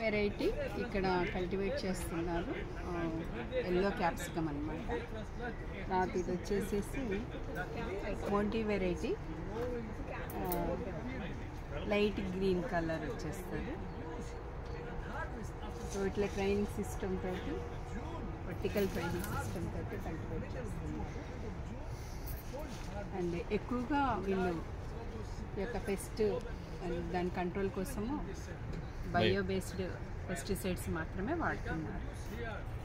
variety ఇక్కడ cultivate చేస్తున్నారు yellow capsicum అనమాట తర్వాత ఇది వచ్చేసేసి మోంటీ వెరైటీ లైట్ గ్రీన్ కలర్ వచ్చేస్తుంది సో ఇట్లా ట్రైనింగ్ సిస్టమ్ తోటి వర్టికల్ ట్రైనింగ్ సిస్టమ్ తోటి కల్టివేట్ చేస్తున్నారు అండ్ ఎక్కువగా వీళ్ళు ఈ యొక్క పెస్ట్ దాని కంట్రోల్ కోసము బయో బేస్డ్ పెస్టిసైడ్స్ మాత్రమే వాడుతున్నారు